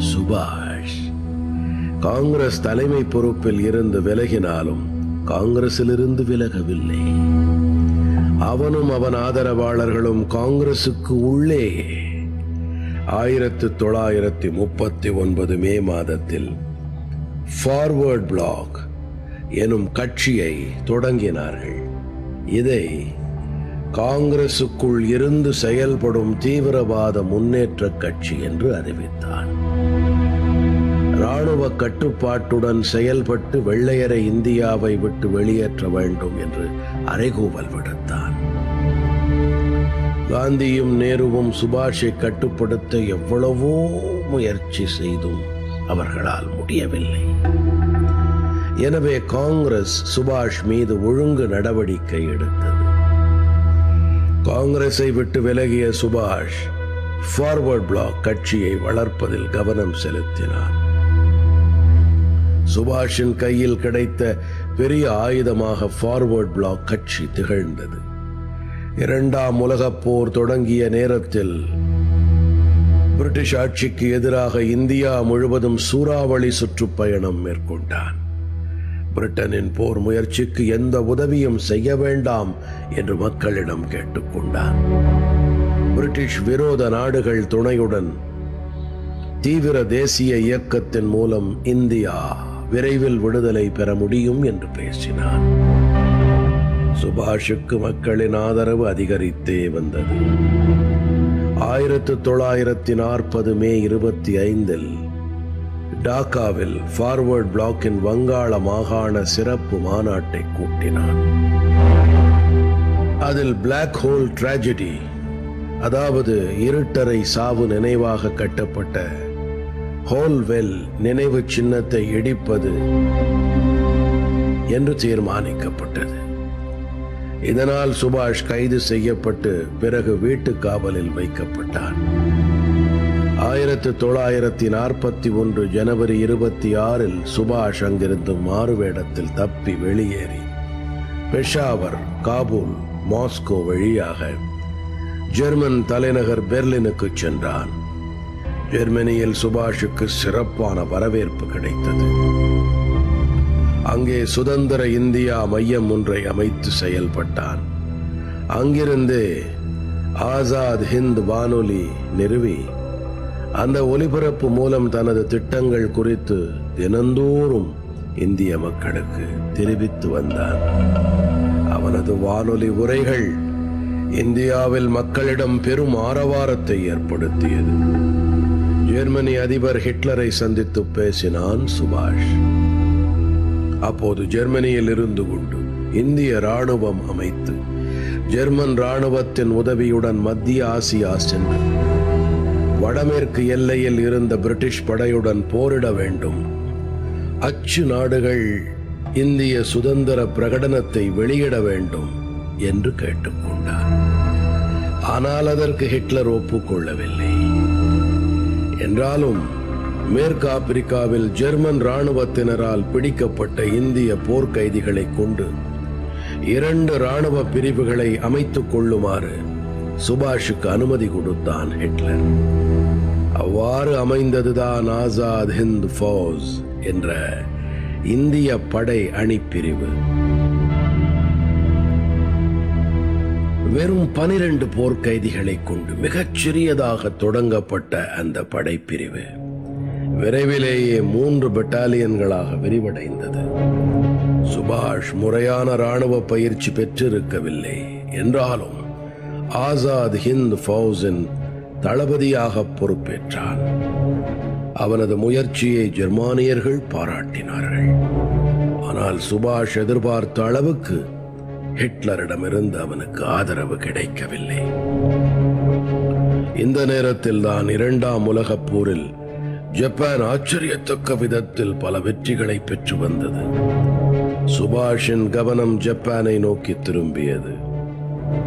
சுபாஷ் காங்கிரஸ் தலைமை பொறுப்பில் இருந்து விலகினாலும் காங்கிரசிலிருந்து விலகவில்லை அவனும் அவன் ஆதரவாளர்களும் காங்கிரசுக்கு உள்ளே ஆயிரத்து தொள்ளாயிரத்தி முப்பத்தி ஒன்பது மே மாதத்தில் ஃபார்வர்ட் பிளாக் எனும் கட்சியை தொடங்கினார்கள் இதை காங்கிரசுக்குள் இருந்து செயல்படும் தீவிரவாத முன்னேற்ற கட்சி என்று அறிவித்தான் ராணுவ கட்டுப்பாட்டுடன் செயல்பட்டு வெள்ளையரை இந்தியாவை விட்டு வெளியேற்ற வேண்டும் என்று அறைகூவல் விடுத்தான் காந்தியும் நேருவும் சுபாஷை கட்டுப்படுத்த எவ்வளவோ முயற்சி செய்தும் அவர்களால் முடியவில்லை எனவே காங்கிரஸ் சுபாஷ் மீது ஒழுங்கு நடவடிக்கை எடுத்தது காங்கிரஸை விட்டு விலகிய சுபாஷ் ஃபார்வர்ட் பிளாக் கட்சியை வளர்ப்பதில் கவனம் செலுத்தினார் சுபாஷின் கையில் கிடைத்த பெரிய ஆயுதமாக ஃபார்வர்ட் பிளாக் கட்சி திகழ்ந்தது இரண்டாம் உலகப் போர் தொடங்கிய நேரத்தில் பிரிட்டிஷ் ஆட்சிக்கு எதிராக இந்தியா முழுவதும் சூறாவளி சுற்றுப்பயணம் மேற்கொண்டான் பிரிட்டனின் போர் முயற்சிக்கு எந்த உதவியும் செய்ய வேண்டாம் என்று மக்களிடம் கேட்டுக்கொண்டான் பிரிட்டிஷ் விரோத நாடுகள் துணையுடன் தீவிர தேசிய இயக்கத்தின் மூலம் இந்தியா விரைவில் விடுதலை பெற முடியும் என்று பேசினார் சுபாஷுக்கு மக்களின் ஆதரவு அதிகரித்தே வந்தது ஆயிரத்து தொள்ளாயிரத்தி நாற்பது மே இருபத்தி ஐந்தில் டாக்காவில் ஃபார்வர்ட் பிளாக்கின் வங்காள மாகாண சிறப்பு மாநாட்டை கூட்டினான் அதில் பிளாக் ஹோல் டிராஜடி அதாவது இருட்டறை சாவு நினைவாக கட்டப்பட்ட ஹோல்வெல் நினைவு சின்னத்தை இடிப்பது என்று தீர்மானிக்கப்பட்டது இதனால் சுபாஷ் கைது செய்யப்பட்டு பிறகு வீட்டு காவலில் வைக்கப்பட்டான் ஆயிரத்து தொள்ளாயிரத்தி நாற்பத்தி ஒன்று ஜனவரி இருபத்தி ஆறில் சுபாஷ் அங்கிருந்து மாறுவேடத்தில் தப்பி வெளியேறி பெஷாவர் காபூல் மாஸ்கோ வழியாக ஜெர்மன் தலைநகர் பெர்லினுக்கு சென்றான் ஜெர்மனியில் சுபாஷுக்கு சிறப்பான வரவேற்பு கிடைத்தது அங்கே சுதந்திர இந்தியா மையம் ஒன்றை அமைத்து செயல்பட்டான் அங்கிருந்து ஆசாத் ஹிந்த் வானொலி நிறுவி அந்த ஒலிபரப்பு மூலம் தனது திட்டங்கள் குறித்து தினந்தோறும் இந்திய மக்களுக்கு தெரிவித்து வந்தான் அவனது வானொலி உரைகள் இந்தியாவில் மக்களிடம் பெரும் ஆரவாரத்தை ஏற்படுத்தியது ஜெர்மனி அதிபர் ஹிட்லரை சந்தித்து பேசினான் சுபாஷ் அப்போது ஜெர்மனியில் இருந்து கொண்டு இந்திய ராணுவம் அமைத்து ஜெர்மன் ராணுவத்தின் உதவியுடன் மத்திய ஆசியா சென்று வடமேற்கு எல்லையில் இருந்த பிரிட்டிஷ் படையுடன் போரிட வேண்டும் அச்சு நாடுகள் இந்திய சுதந்திர பிரகடனத்தை வெளியிட வேண்டும் என்று கேட்டுக்கொண்டார் ஆனால் அதற்கு ஹிட்லர் ஒப்புக்கொள்ளவில்லை என்றாலும் மேற்கு ஆப்பிரிக்காவில் ஜெர்மன் ராணுவத்தினரால் பிடிக்கப்பட்ட இந்திய போர்க்கைதிகளை கொண்டு இரண்டு ராணுவ பிரிவுகளை அமைத்துக் கொள்ளுமாறு சுபாஷுக்கு அனுமதி கொடுத்தான் ஹிட்லர் அவ்வாறு அமைந்ததுதான் ஆசாத் ஹிந்த் ஃபௌஸ் என்ற இந்திய படை அணிப்பிரிவு வெறும் பனிரெண்டு போர்க்கைதிகளை கொண்டு மிகச் சிறியதாக தொடங்கப்பட்ட அந்த படைப்பிரிவு விரைவிலேயே மூன்று பெட்டாலியன்களாக விரிவடைந்தது சுபாஷ் முறையான ராணுவ பயிற்சி பெற்றிருக்கவில்லை என்றாலும் ஆசாத் ஹிந்த் ஃபௌஸின் தளபதியாக பொறுப்பேற்றான் அவனது முயற்சியை ஜெர்மானியர்கள் பாராட்டினார்கள் ஆனால் சுபாஷ் எதிர்பார்த்த அளவுக்கு ஹிட்லரிடமிருந்து அவனுக்கு ஆதரவு கிடைக்கவில்லை இந்த நேரத்தில் தான் இரண்டாம் உலகப் போரில் ஜப்பான் ஆச்சரியத்தக்க விதத்தில் பல வெற்றிகளை பெற்று வந்தது சுபாஷின் கவனம் ஜப்பானை நோக்கி திரும்பியது